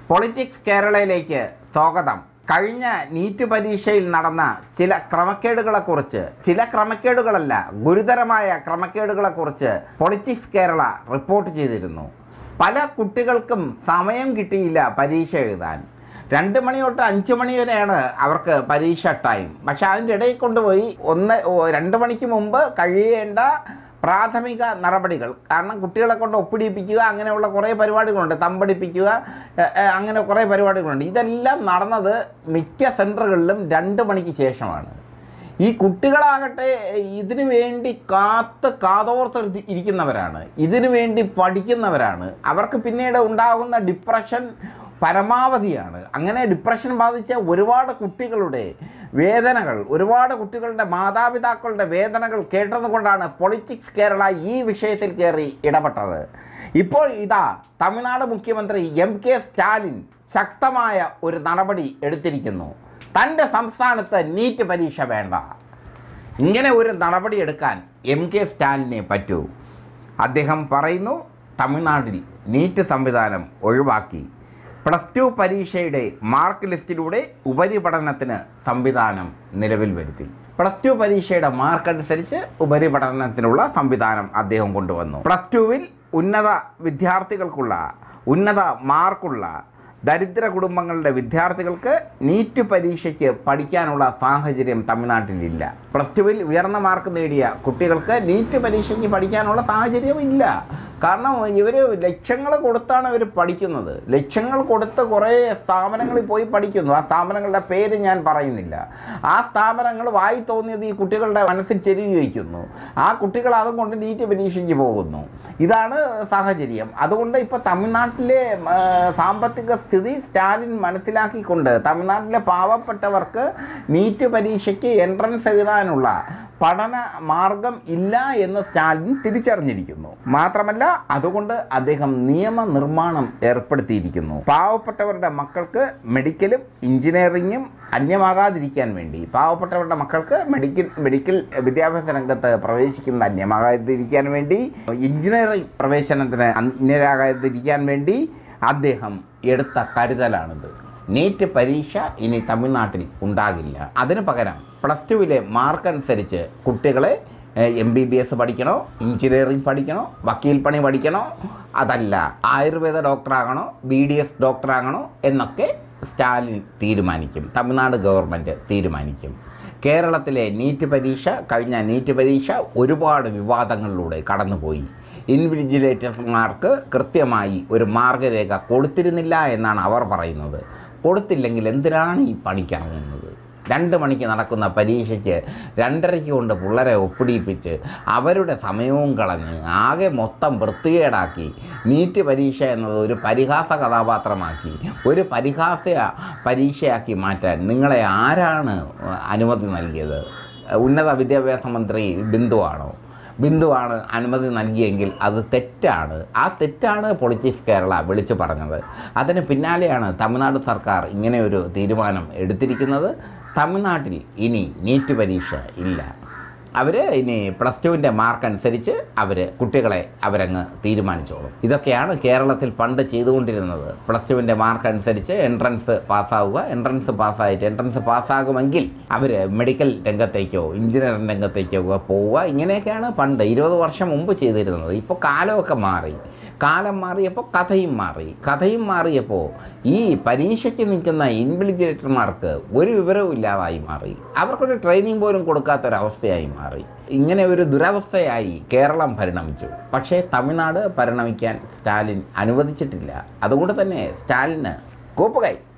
politics കേരളയിലേക്ക് സ്വാഗതം കഴിഞ്ഞ NEET പരീക്ഷയിൽ നടന്ന ചില ക്രമക്കേടുകളെക്കുറിച്ച് ചില ക്രമക്കേടുകളല്ല ഗുരുതരമായ ക്രമക്കേടുകളെക്കുറിച്ച് പൊളിറ്റിക്സ് കേരള റിപ്പോർട്ട് ചെയ്തിരുന്നു പല കുട്ടികൾക്കും സമയം കിട്ടിയില്ല പരീക്ഷ എഴുതാൻ രണ്ട് മണി തൊട്ട് അഞ്ച് മണി വരെയാണ് അവർക്ക് പരീക്ഷ ടൈം പക്ഷെ അതിൻ്റെ ഇടയിൽ കൊണ്ടുപോയി ഒന്ന് ഓ, രണ്ട് മണിക്ക് മുമ്പ് കഴിയേണ്ട പ്രാഥമിക നടപടികൾ കാരണം കുട്ടികളെ കൊണ്ട് ഒപ്പിടിപ്പിക്കുക അങ്ങനെയുള്ള കുറേ പരിപാടികളുണ്ട് തമ്പടിപ്പിക്കുക എ, എ, അങ്ങനെ കുറേ പരിപാടികളുണ്ട് ഇതെല്ലാം നടന്നത് മിക്ക സെൻറ്ററുകളിലും രണ്ട് മണിക്ക് ശേഷമാണ് ഈ കുട്ടികളാകട്ടെ ഇതിനു വേണ്ടി കാത്ത് കാതോർത്ത് ഇരി- ഇരിക്കുന്നവരാണ് ഇതിനു വേണ്ടി പഠിക്കുന്നവരാണ് അവർക്ക് പിന്നീട് ഉണ്ടാകുന്ന ഡിപ്രഷൻ പരമാവധിയാണ് അങ്ങനെ ഡിപ്രഷൻ ബാധിച്ച ഒരുപാട് കുട്ടികളുടെ വേദനകൾ ഒരുപാട് കുട്ടികളുടെ മാതാപിതാക്കളുടെ വേദനകൾ കേട്ടതുകൊണ്ടാണ് പൊളിറ്റിക്സ് കേരള ഈ വിഷയത്തിൽ കയറി ഇടപെട്ടത് ഇപ്പോൾ ഇതാ തമിഴ്നാട് മുഖ്യമന്ത്രി എം കെ സ്റ്റാലിൻ ശക്തമായ ഒരു നടപടി എടുത്തിരിക്കുന്നു തൻ്റെ സംസ്ഥാനത്ത് നീറ്റ് പരീക്ഷ വേണ്ട ഇങ്ങനെ ഒരു നടപടി എടുക്കാൻ എം കെ സ്റ്റാലിനെ പറ്റൂ അദ്ദേഹം പറയുന്നു തമിഴ്നാട്ടിൽ നീറ്റ് സംവിധാനം ഒഴിവാക്കി പ്ലസ് ടു പരീക്ഷയുടെ മാർക്ക് ലിസ്റ്റിലൂടെ ഉപരിപഠനത്തിന് സംവിധാനം നിലവിൽ വരുത്തി പ്ലസ് ടു പരീക്ഷയുടെ മാർക്ക് അനുസരിച്ച് ഉപരിപഠനത്തിനുള്ള സംവിധാനം അദ്ദേഹം കൊണ്ടുവന്നു പ്ലസ് ടുവിൽ ഉന്നത വിദ്യാർത്ഥികൾക്കുള്ള ഉന്നത മാർക്കുള്ള ദരിദ്ര കുടുംബങ്ങളുടെ വിദ്യാർത്ഥികൾക്ക് നീറ്റ് പരീക്ഷയ്ക്ക് പഠിക്കാനുള്ള സാഹചര്യം തമിഴ്നാട്ടിലില്ല പ്ലസ് ടുവിൽ ഉയർന്ന മാർക്ക് നേടിയ കുട്ടികൾക്ക് നീറ്റ് പരീക്ഷയ്ക്ക് പഠിക്കാനുള്ള സാഹചര്യം ഇല്ല കാരണം ഇവർ ലക്ഷങ്ങൾ കൊടുത്താണ് ഇവർ പഠിക്കുന്നത് ലക്ഷങ്ങൾ കൊടുത്ത് കുറേ സ്ഥാപനങ്ങളിൽ പോയി പഠിക്കുന്നു ആ സ്ഥാപനങ്ങളുടെ പേര് ഞാൻ പറയുന്നില്ല ആ സ്ഥാപനങ്ങൾ വായി തോന്നിയത് ഈ കുട്ടികളുടെ മനസ്സിൽ ചെരുവി വയ്ക്കുന്നു ആ കുട്ടികൾ അതും കൊണ്ട് നീറ്റ് പരീക്ഷയ്ക്ക് പോകുന്നു ഇതാണ് സാഹചര്യം അതുകൊണ്ട് ഇപ്പോൾ തമിഴ്നാട്ടിലെ ആ, സാമ്പത്തിക സ്ഥിതി സ്റ്റാലിൻ മനസ്സിലാക്കിക്കൊണ്ട് തമിഴ്നാട്ടിലെ പാവപ്പെട്ടവർക്ക് നീറ്റ് പരീക്ഷയ്ക്ക് എൻട്രൻസ് എഴുതാനുള്ള പഠന മാർഗം ഇല്ല എന്ന് സ്റ്റാലിൻ തിരിച്ചറിഞ്ഞിരിക്കുന്നു മാത്രമല്ല അതുകൊണ്ട് അദ്ദേഹം നിയമനിർമ്മാണം ഏർപ്പെടുത്തിയിരിക്കുന്നു പാവപ്പെട്ടവരുടെ മക്കൾക്ക് മെഡിക്കലും എഞ്ചിനീയറിങ്ങും അന്യമാകാതിരിക്കാൻ വേണ്ടി പാവപ്പെട്ടവരുടെ മക്കൾക്ക് മെഡിക്കൽ മെഡിക്കൽ വിദ്യാഭ്യാസ രംഗത്ത് പ്രവേശിക്കുന്ന അന്യമാകാതിരിക്കാൻ വേണ്ടി എഞ്ചിനീയറിംഗ് പ്രവേശനത്തിന് അന്യരാകാതിരിക്കാൻ വേണ്ടി അദ്ദേഹം എടുത്ത കരുതലാണിത് നീറ്റ് പരീക്ഷ ഇനി തമിഴ്നാട്ടിൽ ഉണ്ടാകില്ല അതിന് പകരം പ്ലസ് ടുവിലെ മാർക്ക് അനുസരിച്ച് കുട്ടികളെ എം ബി ബി എസ് പഠിക്കണോ എഞ്ചിനീയറിംഗ് പഠിക്കണോ വക്കീൽ പണി പഠിക്കണോ അതല്ല ആയുർവേദ ഡോക്ടറാകണോ ബി ഡി എസ് ഡോക്ടറാകണോ എന്നൊക്കെ സ്റ്റാലിൻ തീരുമാനിക്കും തമിഴ്നാട് ഗവൺമെൻറ് തീരുമാനിക്കും കേരളത്തിലെ നീറ്റ് പരീക്ഷ കഴിഞ്ഞ നീറ്റ് പരീക്ഷ ഒരുപാട് വിവാദങ്ങളിലൂടെ കടന്നുപോയി ഇൻവിജിലേറ്റർമാർക്ക് കൃത്യമായി ഒരു മാർഗരേഖ കൊടുത്തിരുന്നില്ല എന്നാണ് അവർ പറയുന്നത് കൊടുത്തില്ലെങ്കിൽ എന്തിനാണ് ഈ പണിക്കിറങ്ങുന്നത് രണ്ട് മണിക്ക് നടക്കുന്ന പരീക്ഷയ്ക്ക് രണ്ടരയ്ക്ക് കൊണ്ട് പിള്ളേരെ ഒപ്പിടിപ്പിച്ച് അവരുടെ സമയവും കളഞ്ഞ് ആകെ മൊത്തം വൃത്തികേടാക്കി നീറ്റ് പരീക്ഷ എന്നത് ഒരു പരിഹാസ കഥാപാത്രമാക്കി ഒരു പരിഹാസ പരീക്ഷയാക്കി മാറ്റാൻ നിങ്ങളെ ആരാണ് അനുമതി നൽകിയത് ഉന്നത വിദ്യാഭ്യാസ മന്ത്രി ബിന്ദുവാണോ ബിന്ദുവാണ് അനുമതി നൽകിയെങ്കിൽ അത് തെറ്റാണ് ആ തെറ്റാണ് പൊളിറ്റിക്സ് കേരള വിളിച്ചു പറഞ്ഞത് അതിന് പിന്നാലെയാണ് തമിഴ്നാട് സർക്കാർ ഇങ്ങനെ ഒരു തീരുമാനം എടുത്തിരിക്കുന്നത് തമിഴ്നാട്ടിൽ ഇനി നീറ്റ് പരീക്ഷ ഇല്ല അവർ ഇനി പ്ലസ് ടുവിൻ്റെ മാർക്ക് അനുസരിച്ച് അവർ കുട്ടികളെ അവരങ്ങ് തീരുമാനിച്ചോളും ഇതൊക്കെയാണ് കേരളത്തിൽ പണ്ട് ചെയ്തുകൊണ്ടിരുന്നത് പ്ലസ് ടുവിൻ്റെ മാർക്ക് അനുസരിച്ച് എൻട്രൻസ് പാസ്സാവുക എൻട്രൻസ് പാസ്സായിട്ട് എൻട്രൻസ് പാസ്സാകുമെങ്കിൽ അവർ മെഡിക്കൽ രംഗത്തേക്കോ എഞ്ചിനീയറിംഗ് രംഗത്തേക്കോ ഒക്കെ പോവുക ഇങ്ങനെയൊക്കെയാണ് പണ്ട് ഇരുപത് വർഷം മുമ്പ് ചെയ്തിരുന്നത് ഇപ്പോൾ കാലമൊക്കെ മാറി കാലം മാറിയപ്പോൾ കഥയും മാറി കഥയും മാറിയപ്പോൾ ഈ പരീക്ഷയ്ക്ക് നിൽക്കുന്ന ഇൻവിജിലേറ്റർമാർക്ക് ഒരു വിവരവും ഇല്ലാതായി മാറി അവർക്കൊരു ട്രെയിനിങ് പോലും കൊടുക്കാത്തൊരവസ്ഥയായി മാറി ഇങ്ങനെ ഒരു ദുരവസ്ഥയായി കേരളം പരിണമിച്ചു പക്ഷേ തമിഴ്നാട് പരിണമിക്കാൻ സ്റ്റാലിൻ അനുവദിച്ചിട്ടില്ല അതുകൊണ്ട് തന്നെ സ്റ്റാലിന് കൂപ്പുകൈ